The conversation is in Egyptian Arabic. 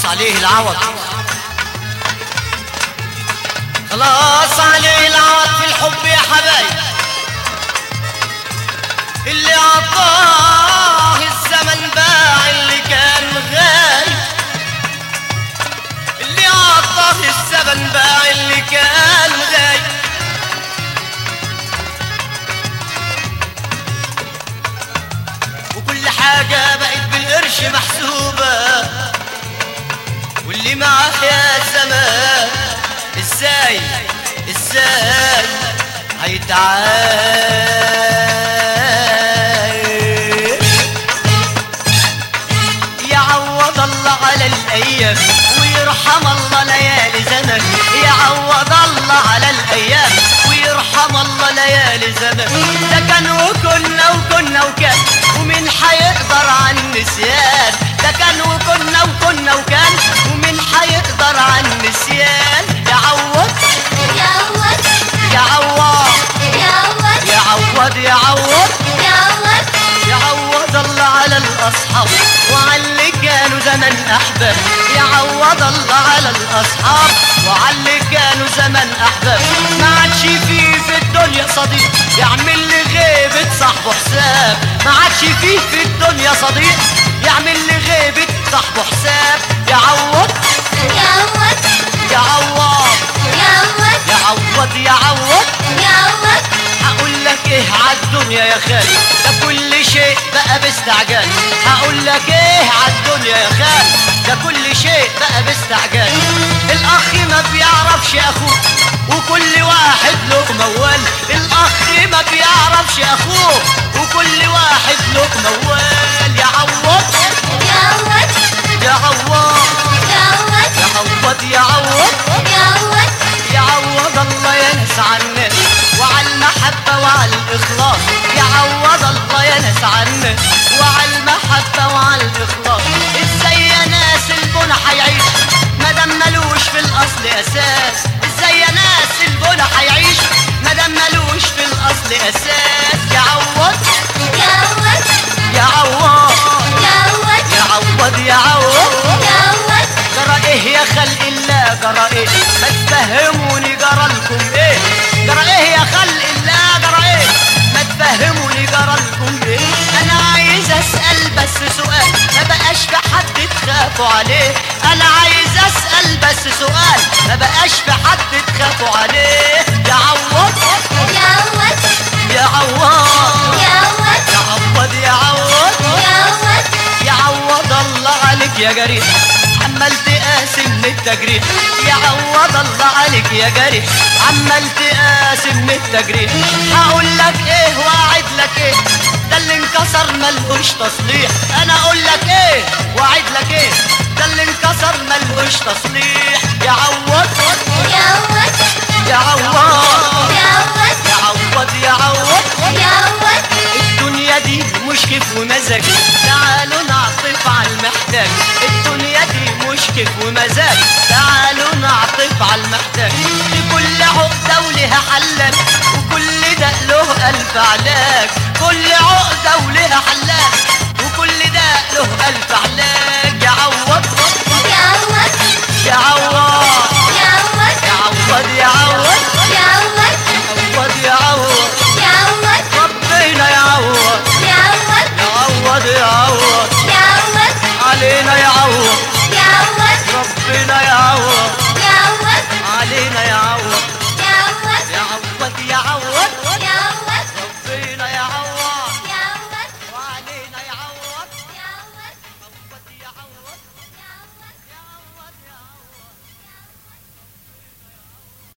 خلاص عليه العوض خلاص عليه العوض في الحب يا حبايب اللي عطاه الزمن باع اللي كان غايب اللي عطاه الزمن باع اللي كان غايب وكل حاجة بقت بالقرش محسوبة واللي معاه يا زمان ازاي ازاي هيتعايش يعوض الله على الايام ويرحم الله ليالي زمن يعوض الله على الايام ويرحم الله ليالي زمن ده كان وكنا وكنا وكان ومين حيقدر عن النسيان ده كان وكنا وكنا وكان ومين حيقدر عن النسيان يعوض يعوض يعوض يعوض يعوض يعوض يعوض يعوض الله على الأصحاب وعلى اللي كانوا زمن أحباب يعوض الله على الأصحاب وعلى اللي كانوا زمن أحباب ما عادش فيه في الدنيا صديق يعمل لي غيبة صاحبه حساب ما عادش فيه في الدنيا صديق يعمل لي غيبة صاحبه حساب يعوض يعوض يعوض يعوض يعوض يعوض يعوض هقول لك ايه عالدنيا يا خالي ده كل شيء بقى باستعجال هقول لك ايه عالدنيا يا خالي ده كل شيء بقى باستعجال الاخ ما بيعرفش اخوه وكل واحد له موال الاخ ما بيعرفش اخوه وكل واحد له موال يعوض يعوض يعوض يعوض يعوض يعوض يعوض يعوض الله ينس عنا وعلى المحبة وعلى الإخلاص يعوض الله ينس عنا وعلى المحبة وعلى الإخلاص ازاي يا ناس البنا حيعيش مادام ملوش في الأصل أساس ازاي يا ناس البنا حيعيش مادام ملوش في الأصل أساس يعوض يعوض يعوض يعوض يعوض يعوض يعوض جرى ايه يا خلق الله جرى ايه ما تفهموني جرى لكم ايه جرى ايه يا خلق الله جرى ايه ما تفهموني جرى لكم ايه انا عايز اسال بس سؤال ما بقاش في حد تخافوا عليه انا عايز اسال بس سؤال ما بقاش في حد تخافوا عليه يعوض يعوض يعوض يعوض يعوض يعوض يعوض يعوض الله عليك يا جريح عمال تقاسم من التجريح يعوض الله عليك يا جريح عمال تقاسم من التجريح هقول لك ايه واعد لك ايه ده اللي انكسر ملهوش تصليح انا اقول لك ايه واعد لك ايه ده اللي انكسر ملهوش تصليح يعوض يعوض يعوض يعوض يعوض يعوض يعوض الدنيا دي مش كيف ومزاج تعالوا نعطف على المحتاج الدنيا دي مش كيف ومزاج تعالوا نعطف على المحتاج لكل عقدة ولها حلاج وكل ده له ألف علاج كل عقدة ولها حلاج وكل ده له ألف علاج يعوض يعوض يعوض يعوض يعوض يعوض يعوض يعوض يعوض يعوض ربنا يعوض يعوض يعوض يعوض يعوض علينا يعوض يعوض ربنا يعوض يعوض علينا يعوض يعوض يعوض يعوض يعوض ربنا يعوض يعوض وعلينا يعوض يعوض يعوض يعوض